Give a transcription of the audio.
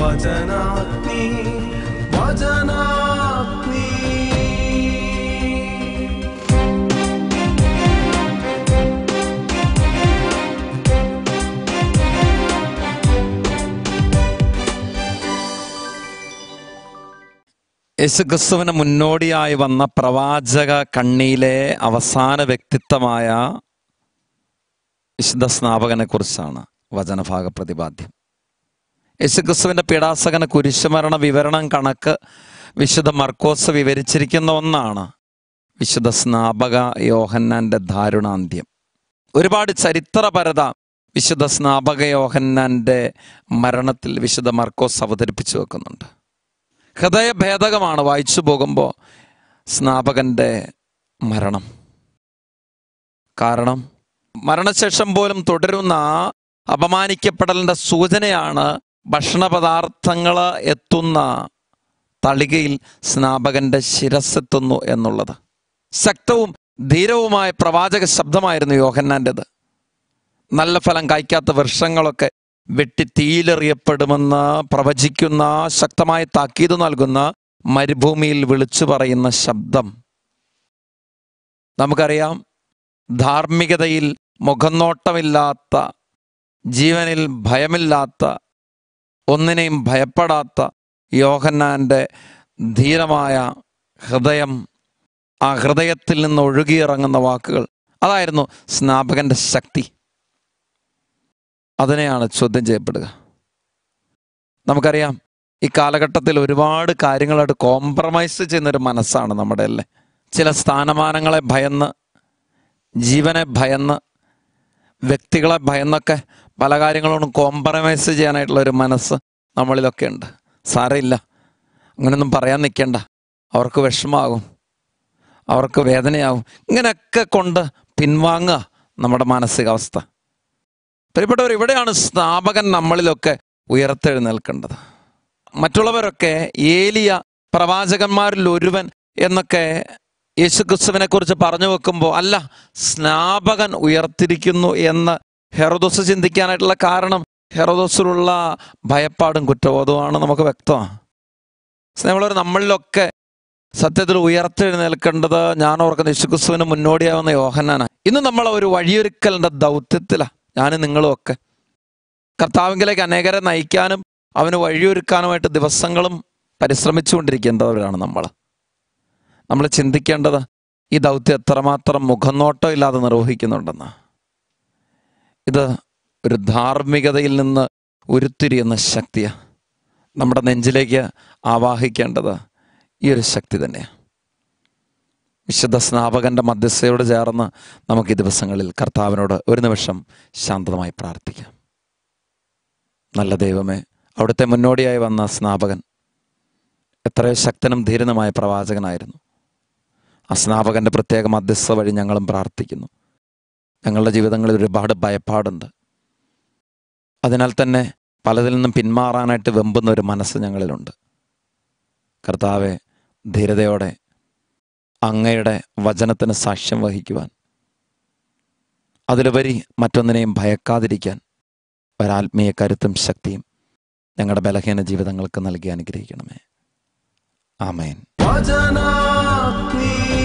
വചനാഗ്നി വചനാഗ്നി യേശുക്രിസ്തുവിന് മുന്നോടിയായി വന്ന പ്രവാചക കണ്ണിയിലെ അവസാന വ്യക്തിത്വമായ വിശുദ്ധ സ്നാപകനെ കുറിച്ചാണ് വചനഭാഗ പ്രതിപാദ്യം യേശുക്രിസ്തുവിന്റെ പീഡാസകന കുരിശുമരണ വിവരണം കണക്ക് വിശുദ്ധ മർക്കോസ് വിവരിച്ചിരിക്കുന്ന ഒന്നാണ് വിശുദ്ധ സ്നാപക യോഹന്നാന്റെ ദാരുണാന്ത്യം ഒരുപാട് ചരിത്രപരത വിശുദ്ധ സ്നാപക യോഹന്നാന്റെ മരണത്തിൽ വിശുദ്ധ മർക്കോസ് അവതരിപ്പിച്ചു വെക്കുന്നുണ്ട് ഹൃദയഭേദകമാണ് വായിച്ചു പോകുമ്പോൾ സ്നാപകന്റെ മരണം കാരണം മരണശേഷം പോലും തുടരുന്ന അപമാനിക്കപ്പെടലിന്റെ സൂചനയാണ് ഭക്ഷണപദാർത്ഥങ്ങൾ എത്തുന്ന തളികയിൽ സ്നാപകന്റെ ശിരസ്സെത്തുന്നു എന്നുള്ളത് ശക്തവും ധീരവുമായ പ്രവാചക ശബ്ദമായിരുന്നു യോഹന്നാൻ്റെത് നല്ല ഫലം കായ്ക്കാത്ത വൃക്ഷങ്ങളൊക്കെ വെട്ടി തീയിലെറിയപ്പെടുമെന്ന് പ്രവചിക്കുന്ന ശക്തമായ താക്കീത് നൽകുന്ന മരുഭൂമിയിൽ വിളിച്ചു പറയുന്ന ശബ്ദം നമുക്കറിയാം ധാർമ്മികതയിൽ മുഖനോട്ടമില്ലാത്ത ജീവനിൽ ഭയമില്ലാത്ത ഒന്നിനെയും ഭയപ്പെടാത്ത യോഹന്നാന്റെ ധീരമായ ഹൃദയം ആ ഹൃദയത്തിൽ നിന്ന് ഒഴുകിയിറങ്ങുന്ന വാക്കുകൾ അതായിരുന്നു സ്നാപകന്റെ ശക്തി അതിനെയാണ് ചോദ്യം ചെയ്യപ്പെടുക നമുക്കറിയാം ഈ കാലഘട്ടത്തിൽ ഒരുപാട് കാര്യങ്ങളായിട്ട് കോംപ്രമൈസ് ചെയ്യുന്നൊരു മനസ്സാണ് നമ്മുടെ അല്ലേ ചില സ്ഥാനമാനങ്ങളെ ഭയന്ന് ജീവനെ ഭയന്ന് വ്യക്തികളെ ഭയന്നൊക്കെ പല കാര്യങ്ങളോടും കോംപ്രമൈസ് ചെയ്യാനായിട്ടുള്ള ഒരു മനസ്സ് നമ്മളിലൊക്കെ ഉണ്ട് സാരമില്ല അങ്ങനെയൊന്നും പറയാൻ നിൽക്കേണ്ട അവർക്ക് വിഷമാകും അവർക്ക് വേദനയാകും ഇങ്ങനെയൊക്കെ കൊണ്ട് പിൻവാങ്ങുക നമ്മുടെ മാനസികാവസ്ഥ പ്രിയപ്പെട്ടവർ ഇവിടെയാണ് സ്ഥാപകൻ നമ്മളിലൊക്കെ ഉയർത്തെഴുന്നേൽക്കേണ്ടത് മറ്റുള്ളവരൊക്കെ ഏലിയ പ്രവാചകന്മാരിൽ ഒരുവൻ എന്നൊക്കെ യേശുക്രിസ്തുവിനെ കുറിച്ച് പറഞ്ഞു വെക്കുമ്പോൾ അല്ല സ്നാപകൻ ഉയർത്തിരിക്കുന്നു എന്ന് ഹെറോദോസ് ചിന്തിക്കാനായിട്ടുള്ള കാരണം ഹെറോദോസിലുള്ള ഭയപ്പാടും കുറ്റബോധവുമാണ് നമുക്ക് വ്യക്തമാണ് സ്നേഹമുള്ളവർ നമ്മളിലൊക്കെ സത്യത്തിൽ ഉയർത്തെഴുന്നേൽക്കേണ്ടത് ഞാൻ ഓർക്കുന്ന യേശുക്രിസ്തുവിന് മുന്നോടിയാവുന്ന യോഹന്നാണ് ഇന്ന് നമ്മൾ ഒരു വഴിയൊരുക്കലിൻ്റെ ദൗത്യത്തിലാണ് ഞാനും നിങ്ങളും ഒക്കെ കർത്താവിങ്കിലേക്ക് അനേകരെ നയിക്കാനും അവന് വഴിയൊരുക്കാനുമായിട്ട് ദിവസങ്ങളും പരിശ്രമിച്ചുകൊണ്ടിരിക്കേണ്ടവരാണ് നമ്മൾ നമ്മൾ ചിന്തിക്കേണ്ടത് ഈ ദൗത്യം എത്രമാത്രം മുഖനോട്ടം ഇല്ലാതെ നിർവഹിക്കുന്നുണ്ടെന്ന് ഇത് ഒരു ധാർമ്മികതയിൽ നിന്ന് ഉരുത്തിരിയുന്ന ശക്തിയാണ് നമ്മുടെ നെഞ്ചിലേക്ക് ആവാഹിക്കേണ്ടത് ഈ ഒരു ശക്തി തന്നെയാണ് വിശുദ്ധ സ്നാപകന്റെ മധ്യസ്ഥയോട് ചേർന്ന് നമുക്ക് ഈ ദിവസങ്ങളിൽ കർത്താവിനോട് ഒരു നിമിഷം ശാന്തമായി പ്രാർത്ഥിക്കാം നല്ല ദൈവമേ അവിടുത്തെ മുന്നോടിയായി വന്ന സ്നാപകൻ എത്രയോ ശക്തനും ധീരനുമായ പ്രവാചകനായിരുന്നു ആ സ്നാപകന്റെ പ്രത്യേക മധ്യസ്ഥ വഴി ഞങ്ങളും പ്രാർത്ഥിക്കുന്നു ഞങ്ങളുടെ ജീവിതങ്ങളിൽ ഒരുപാട് ഭയപ്പാടുണ്ട് അതിനാൽ തന്നെ പലതിൽ നിന്നും പിന്മാറാനായിട്ട് വെമ്പുന്ന ഒരു മനസ്സ് ഞങ്ങളിലുണ്ട് കർത്താവെ ധീരതയോടെ അങ്ങയുടെ വചനത്തിന് സാക്ഷ്യം വഹിക്കുവാൻ അതിലുപരി മറ്റൊന്നിനെയും ഭയക്കാതിരിക്കാൻ ഒരാത്മീയ കരുത്തും ശക്തിയും ഞങ്ങളുടെ ബലഹീന ജീവിതങ്ങൾക്ക് നൽകി അനുഗ്രഹിക്കണമേ ആമേൻ വചനാഗ്നി